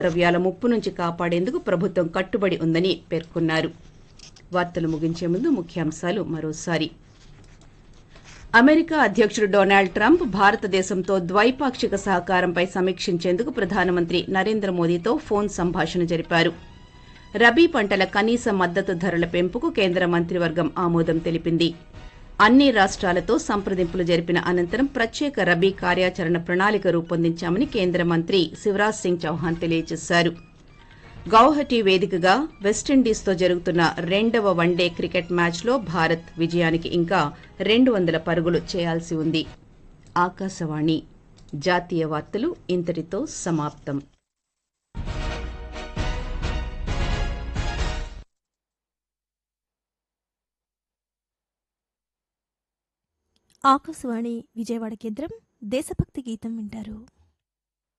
ద్రవ్యాల ముప్పు నుంచి కాపాడేందుకు ప్రభుత్వం కట్టుబడి ఉందని పేర్కొన్నారు వార్తలు ముగించే ముందు ముఖ్యాంశాలు మరోసారి అమెరికా అధ్యక్షుడు డొనాల్డ్ ట్రంప్ భారతదేశంతో ద్వైపాక్షిక సహకారంపై సమీక్షించేందుకు ప్రధానమంత్రి నరేంద్ర మోదీతో ఫోన్ సంభాషణ జరిపారు రబీ పంటల కనీస మద్దతు ధరల పెంపుకు కేంద్ర మంత్రివర్గం ఆమోదం తెలిపింది అన్ని రాష్ట్రాలతో సంప్రదింపులు జరిపిన అనంతరం ప్రత్యేక రబీ కార్యాచరణ ప్రణాళిక రూపొందించామని కేంద్ర మంత్రి శివరాజ్ సింగ్ చౌహాన్ తెలియజేశారు గౌహటి వేదికగా వెస్టిండీస్తో జరుగుతున్న రెండవ వన్డే క్రికెట్ మ్యాచ్లో భారత్ విజయానికి ఇంకా రెండు వందల పరుగులు చేయాల్సి ఉంది ఆకాశవాణి జాతీయ వార్తలు ఇంతటితో సమాప్తం ఆకాశవాణి విజయవాడ కేంద్రం దేశభక్తి గీతం వింటారు